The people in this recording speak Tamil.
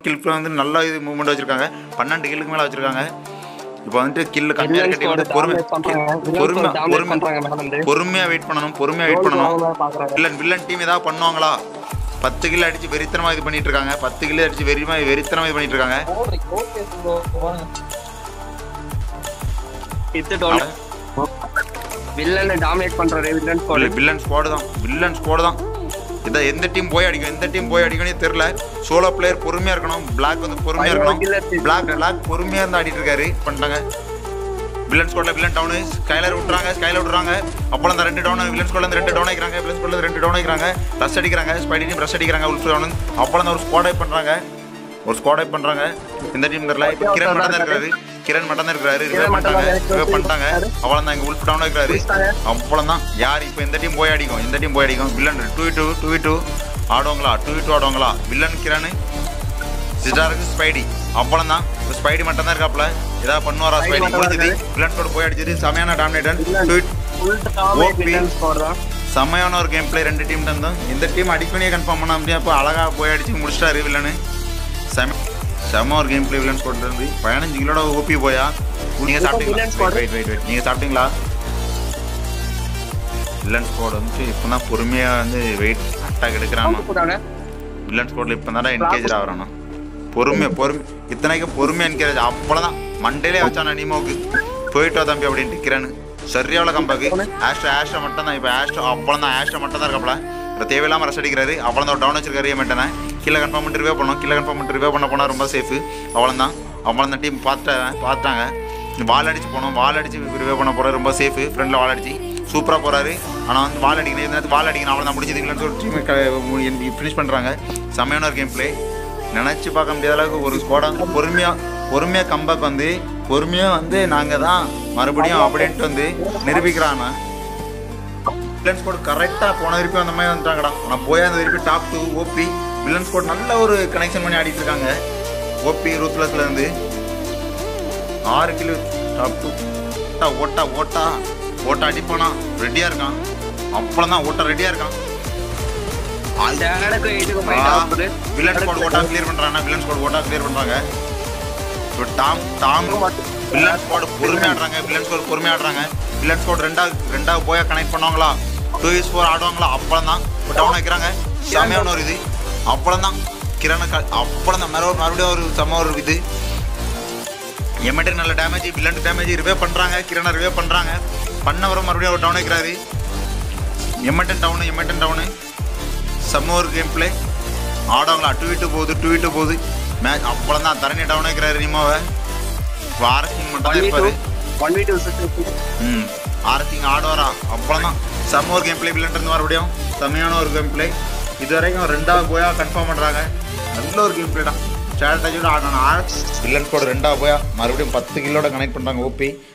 கில் வந்து நல்ல இது மூவ்மெண்ட் வச்சிருக்காங்க பன்னெண்டு கில்லுக்கு மேலே வச்சிருக்காங்க இப்போ வந்துட்டு கில்லு கம்மியாக வில்லன் கட்டி வந்து ஸ்குவாட் பொறுமை டாமினேட் பண்றாங்க வில்லன் பொறுமை ஸ்குவாட் டாமினேட் பொறுமை பண்றாங்க மேடம் வந்து பொறுமையாக வெயிட் பண்ணணும் பொறுமையாக வெயிட் பண்ணணும் பாக்குறாங்க வில்லன் வில்லன் டீம் ஏதாவது பண்ணுவாங்களா பத்து கிலோ அடிச்சு வெறித்தனமாக இது பண்ணிட்டு இருக்காங்க பத்து கிலோ அடிச்சு வெறிமா வெறித்தனமாக இது பண்ணிட்டு இருக்காங்க இத்துட்டோம் வில்லன் டாமினேட் பண்றாரு வில்லன் ஸ்குவாட் வில்லன் ஸ்குவாடு தான் வில்லன் ஸ்குவாடு தான் இதை எந்த டீம் போய் அடிக்கும் எந்த டீம் போய் அடிக்கணும் தெரியல சோலோ பிளேயர் பொறுமையாக இருக்கணும் பிளாக் வந்து பொறுமையாக இருக்கணும் பிளாக் பிளாக் பொறுமையாக இருந்து ஆடிட்டு இருக்காரு பண்ணிட்டாங்க வில்லன் ஸ்குவாட்ல வில்லன் டவுனு ஸ்கைலர் விட்றாங்க ஸ்கைலர் விட்றாங்க அப்போ அந்த ரெண்டு டவுன் வில்லன் ஸ்குவாட்ல ரெண்டு டவுன் ஆகிக்கிறாங்க வில்லன் ஸ்குவாட்ல ரெண்டு டவுன் ஆகிக்கிறாங்க ரஷ் அடிக்கிறாங்க ஸ்பைடி டீம் ரஷ் அடிக்கிறாங்க உல்ஃப் டவுன் அப்போ ஒரு ஸ்குவாட் பண்ணுறாங்க ஒரு ஸ்குவாட் பண்ணுறாங்க இந்த டீம் தெரியல இப்போ கிரண் மட்டும் தான் இருக்காரு கிரண் மட்டும் தான் இருக்காரு ரிசர்வ் பண்ணிட்டாங்க ரிசர்வ் பண்ணிட்டாங்க அவ்வளோ தான் இங்கே உல்ஃப் டவுன் இருக்கிறாரு அவ்வளோதான் யார் இப்போ இந்த டீம் போய் அடிக்கும் இந்த டீம் போய் அடிக்கும் villain two two two two ஆடுவாங்களா டூ டூ ஆடுவாங்களா வில்லன் கிரண் சிஸ்டாருக்கு ஸ்பைடி அவ்வளோதான் இப்போ ஸ்பைடி மட்டும் தான் இருக்காப்ல ஏதாவது பண்ணுவாரா ஸ்பைடி ஸ்பைடி மட்டும் தான் முடிஞ்சது வில்லன் கூட போய் அடிச்சது செமையான டாமினேட்டன் ட்வீட் full dominate OP. Villain squad தான் செம்மையான ஒரு கேம் பிளே ரெண்டு டீம் இருந்தோம் இந்த டீம் அடிக்கணியே கன்ஃபார்ம் பண்ண முடியாது அப்போ அழகா போய் அடிச்சு முடிச்சிட்டாரு வில்லனு செம செம ஒரு கேம் பிளே வில்லன்ஸ் போட்டு இருந்து பதினஞ்சு கிலோட ஓபி போயா நீங்க சாப்பிட்டீங்களா villains squad. Wait wait wait நீங்க சாப்பிட்டீங்களா வில்லன் ஸ்குவாட் வந்து இப்போ தான் பொறுமையாக வந்து வெயிட் அட்டாக் எடுக்கிறாங்க போட்டாங்க வில்லன் ஸ்குவாட்ல இப்போ தான் என்கேஜ் ஆகிறானா பொறுமை பொறுமை இத்தனைக்கும் பொறுமை என்கரேஜ் அப்போதான் மண்டேலே வச்சானா நீமோக்கு போயிட்டு வா தம்பி அப்படின்ட்டு கிரண் சரியாவில் கம்பாக்கு ஆஸ்ட்ரோ ஆஸ்ட்ரோ மட்டும் தான் இப்போ ஆஸ்ட்ரோ அவ்வளோ தான் ஆஸ்ட்ரோ மட்டும் தான் இருக்காப்ல இப்போ தேவையில்லாமல் ரஷ் அடிக்கிறாரு அவ்வளோ தான் டவுன் வச்சிருக்காரு மெட்டனை கீழே கன்ஃபார்ம் பண்ணிட்டு ரிவே பண்ணோம் கீழே கன்ஃபார்ம் பண்ணிட்டு ரிவே பண்ண போனால் ரொம்ப சேஃபு அவ்வளோ தான் அவ்வளோ தான் டீம் பார்த்துட்டாங்க பார்த்துட்டாங்க வால் அடிச்சு போனோம் வால் அடிச்சு ரிவே பண்ண போகிறாரு ரொம்ப சேஃபு ஃப்ரெண்டில் வால் அடிச்சு சூப்பராக போகிறாரு ஆனால் வந்து வால் அடிக்கணும் இந்த நேரத்தில் வால் அடிக்கணும் அவ்வளோ தான் முடிச்சது இல்லைன்னு சொல்லி டீம் ஃபினிஷ் பண்ணுறாங்க செம்மையான ஒரு கேம் ப்ளே நினச்சி பார்க்க முடியாத அளவுக்கு ஒரு ஸ்குவாடா வந்து பொறுமையாக பொறுமையாக கம்பேக் வந்து பொறுமையாக வந்து நாங்கள் தான் மறுபடியும் அப்படின்ட்டு வந்து நிரூபிக்கிறாங்க வில்லன் ஸ்கோட் கரெக்டாக போன திருப்பி அந்த மாதிரி வந்துட்டாங்கடா ஆனால் போய் அந்த திருப்பி top two OP villain squad நல்ல ஒரு கனெக்ஷன் பண்ணி ஆடிட்டு இருக்காங்க ஓபி ரூத்லஸ்ல இருந்து ஆறு கிலோ டாப் டூ ஓட்டா ஓட்டா ஓட்டா ஓட்டா அடிப்பானா ரெடியாக இருக்கான் அப்புறம் தான் ஓட்ட ரெடியாக இருக்கான் அந்த இடக்கு இதுக்கு ஃபைட் ஆகுது வில்லன் ஸ்குவாட் ஓட்டா கிளியர் பண்றாங்க வில்லன் ஸ்குவாட் ஓட்டா கிளியர் பண்றாங்க இப்போ டாம் டாம் வில்லன் ஸ்குவாட் பொறுமையா ஆடுறாங்க வில்லன் ஸ்குவாட் பொறுமையா ஆடுறாங்க வில்லன் ஸ்குவாட் ரெண்டா ரெண்டா போயா கனெக்ட் பண்ணுவாங்களா டூ இஸ் ஃபோர் ஆடுவாங்களா அப்பளம் தான் இப்போ டவுன் வைக்கிறாங்க செமையான ஒரு இது அப்பளம் தான் கிரண அப்பளம் தான் மறுபடியும் மறுபடியும் ஒரு செம ஒரு இது எம்எட்டு நல்ல டேமேஜ் வில்லன் டேமேஜ் ரிவே பண்றாங்க கிரண ரிவே பண்றாங்க பண்ணவரும் மறுபடியும் ஒரு டவுன் வைக்கிறாரு எம்எட்டன் டவுனு எம்எட்டன் டவுனு செம்ம ஒரு கேம் பிளே ஆடுவாங்களா டூ விட்டு போகுது டூ விட்டு போகுது மேட்ச் அவ்வளோ தான் தரணி டவுன் வைக்கிறாரு ரிமோவை இப்போ ஆர்எஸ்டிங் மட்டும் தான் இருப்பாரு ஒன் வி டூ சிக்ஸ் ம் ஆர்எஸ்டிங் ஆடுவாரா அவ்வளோ தான் செம்ம ஒரு கேம் பிளே வில்லன் இருந்து மறுபடியும் செம்மையான ஒரு கேம் பிளே இது வரைக்கும் ரெண்டாவது போயா கன்ஃபார்ம் பண்ணுறாங்க நல்ல ஒரு கேம் பிளே தான் ஸ்ட்ராட்டஜியோட ஆடணும் ஆர்எஸ் வில்லன் கூட ரெண்டாவது போயா மறுபடியும் பத்து கிலோட கனெக்ட் பண்ணுறாங்க ஓபி